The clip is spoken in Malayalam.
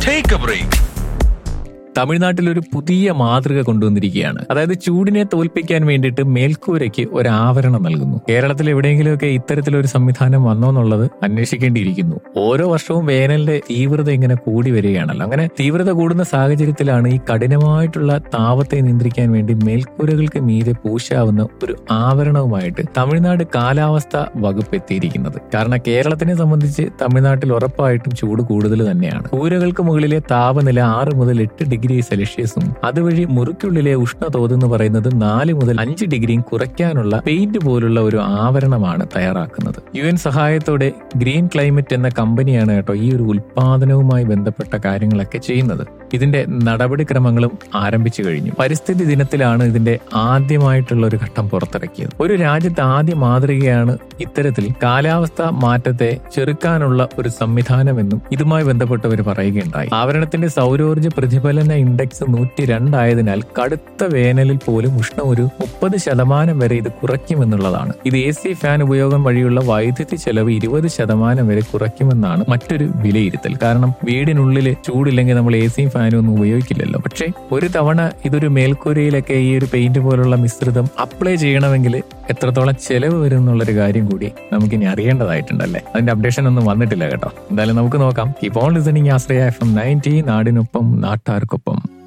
Take a break. തമിഴ്നാട്ടിൽ ഒരു പുതിയ മാതൃക കൊണ്ടുവന്നിരിക്കുകയാണ് അതായത് ചൂടിനെ തോൽപ്പിക്കാൻ വേണ്ടിയിട്ട് മേൽക്കൂരയ്ക്ക് ഒരു ആവരണം നൽകുന്നു കേരളത്തിൽ എവിടെയെങ്കിലുമൊക്കെ ഇത്തരത്തിലൊരു സംവിധാനം വന്നോ എന്നുള്ളത് അന്വേഷിക്കേണ്ടിയിരിക്കുന്നു ഓരോ വർഷവും വേനലിന്റെ തീവ്രത ഇങ്ങനെ കൂടി വരികയാണല്ലോ അങ്ങനെ തീവ്രത കൂടുന്ന സാഹചര്യത്തിലാണ് ഈ കഠിനമായിട്ടുള്ള താപത്തെ നിയന്ത്രിക്കാൻ വേണ്ടി മേൽക്കൂരകൾക്ക് മീതെ പൂശാവുന്ന ഒരു ആവരണവുമായിട്ട് തമിഴ്നാട് കാലാവസ്ഥ വകുപ്പ് എത്തിയിരിക്കുന്നത് കാരണം കേരളത്തിനെ സംബന്ധിച്ച് തമിഴ്നാട്ടിൽ ഉറപ്പായിട്ടും ചൂട് കൂടുതൽ തന്നെയാണ് കൂരകൾക്ക് മുകളിലെ താപനില ആറ് മുതൽ എട്ട് ഡിഗ്രി സെൽഷ്യസും അതുവഴി മുറിക്കുള്ളിലെ ഉഷ്ണതോത് എന്ന് പറയുന്നത് നാല് മുതൽ അഞ്ച് ഡിഗ്രിയും കുറയ്ക്കാനുള്ള പെയിന്റ് പോലുള്ള ഒരു ആവരണമാണ് തയ്യാറാക്കുന്നത് യു എൻ സഹായത്തോടെ ഗ്രീൻ ക്ലൈമറ്റ് എന്ന കമ്പനിയാണ് കേട്ടോ ഈ ഒരു ഉൽപാദനവുമായി ബന്ധപ്പെട്ട കാര്യങ്ങളൊക്കെ ചെയ്യുന്നത് ഇതിന്റെ നടപടിക്രമങ്ങളും ആരംഭിച്ചു കഴിഞ്ഞു പരിസ്ഥിതി ദിനത്തിലാണ് ഇതിന്റെ ആദ്യമായിട്ടുള്ള ഒരു ഘട്ടം പുറത്തിറക്കിയത് ഒരു രാജ്യത്ത് ആദ്യ മാതൃകയാണ് ഇത്തരത്തിൽ കാലാവസ്ഥ മാറ്റത്തെ ചെറുക്കാനുള്ള ഒരു സംവിധാനമെന്നും ഇതുമായി ബന്ധപ്പെട്ടവർ പറയുകയുണ്ടായി ആവരണത്തിന്റെ സൗരോർജ്ജ പ്രതിഫലന ഇൻഡെക്സ് നൂറ്റി രണ്ടായതിനാൽ കടുത്ത വേനലിൽ പോലും ഉഷ്ണം ഒരു മുപ്പത് ശതമാനം വരെ ഇത് കുറയ്ക്കുമെന്നുള്ളതാണ് ഇത് എ സി ഫാൻ ഉപയോഗം വഴിയുള്ള വൈദ്യുതി ചെലവ് ഇരുപത് ശതമാനം വരെ കുറയ്ക്കുമെന്നാണ് മറ്റൊരു വിലയിരുത്തൽ കാരണം വീടിനുള്ളിൽ ചൂടില്ലെങ്കിൽ നമ്മൾ എ സിയും ഫാനും ഒന്നും ഉപയോഗിക്കില്ലല്ലോ പക്ഷേ ഒരു തവണ ഇതൊരു മേൽക്കൂരയിലൊക്കെ ഈ ഒരു പെയിന്റ് പോലുള്ള മിശ്രിതം അപ്ലൈ ചെയ്യണമെങ്കിൽ എത്രത്തോളം ചെലവ് വരും എന്നുള്ളൊരു കാര്യം കൂടി നമുക്കിനി അറിയേണ്ടതായിട്ടുണ്ടല്ലേ അതിന്റെ അപ്ഡേഷൻ ഒന്നും വന്നിട്ടില്ല കേട്ടോ എന്തായാലും നമുക്ക് നോക്കാം keep on listening Ashraya F M ninety നാടിനൊപ്പം നാട്ടാർക്കൊപ്പം